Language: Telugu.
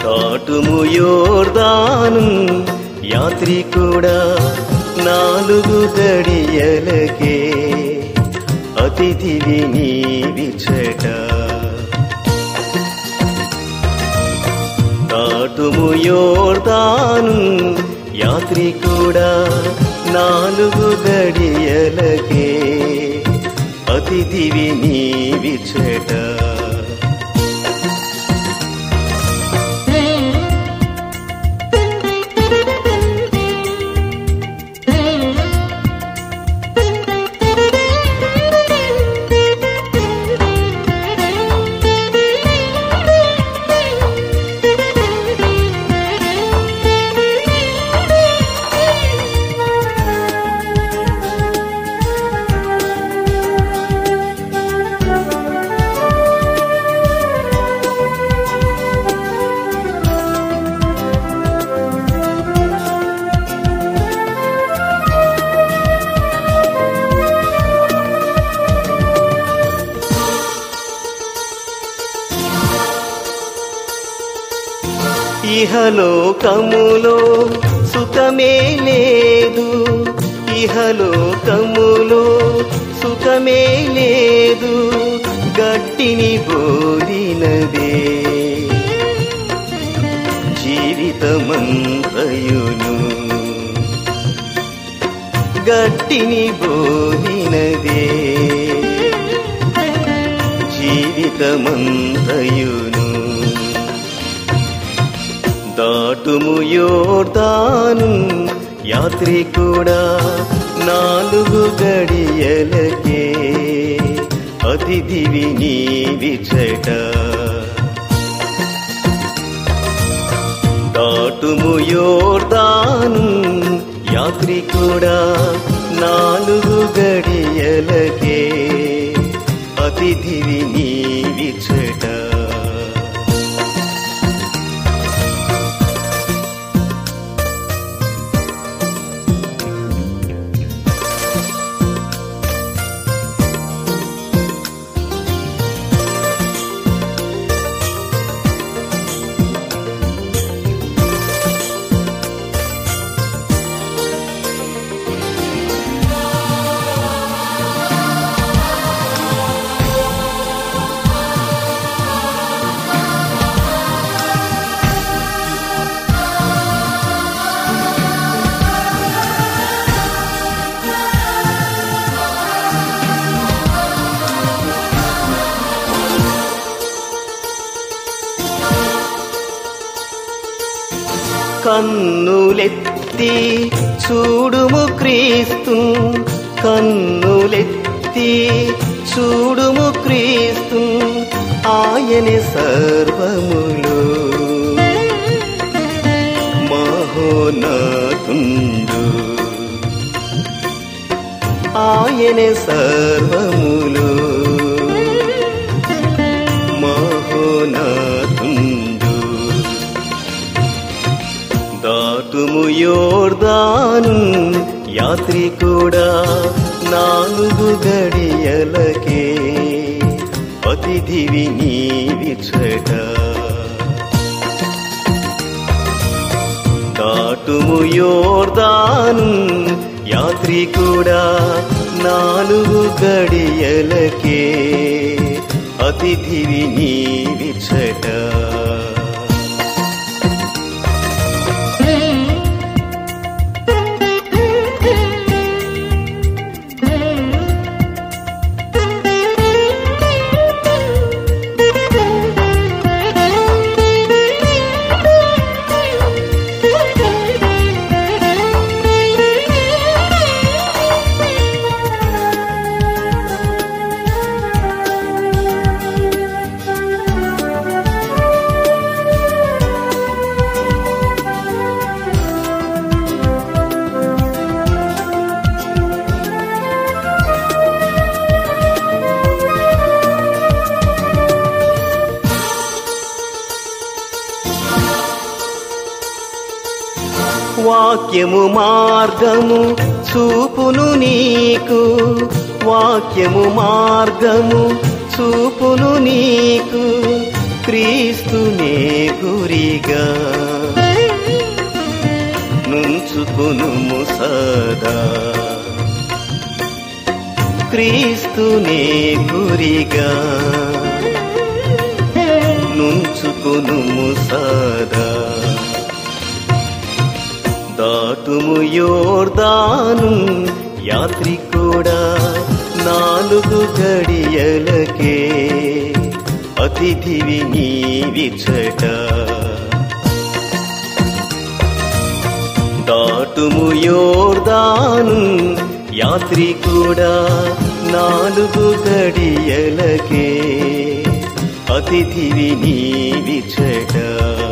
దాటుము యోర్దాను యాత్రికుడా నాలుగు గడియలకే అతిథివి నీవిచట దాటుము యోర్దాను యాత్రికుడా నాలుగు గడియలకే అతిథివి నీవిచట ఇహలోకములో సుఖమే లేదు ఇహలోకములో సుఖమే లేదు గట్టిని బోధినదే జీవితమంతయును గట్టిని బోధినదే జీవితమంతయును దాటుము యోర్దాను యాత్రికుడా నాలుగు గడియలకే అతిథివి నీవిచట దాటుము యోర్దాను యాత్రికుడా నాలుగు గడియలకే అతిథివి నీవిచట కన్నులెత్తి చూడుము క్రీస్తు కన్నులెత్తి చూడుము క్రీస్తు ఆయని సర్వములు మహోనాతుండు ఆయనే సర్వములు మహోనాతుండు దాటుము యోర్దాను యాత్రికుడా నాలుగు గడియలకే అతిథివి నీవిచట దాటుము యోర్దాను యాత్రికుడా నాలుగు గడియలకే అతిథివి నీవిచట వాక్యము మార్గము చూపును నీకు వాక్యము మార్గము చూపును నీకు క్రీస్తునే గురిగా నుంచుకును సదా క్రీస్తునే గురిగా నుంచుకును సదా దాటుము యోర్దాను యాత్రికుడా నాలుగు గడియలకే అతిథివి నీవిచట దాటుము యోర్దాను యాత్రికుడా నాలుగు గడియలకే అతిథివి నీవిచట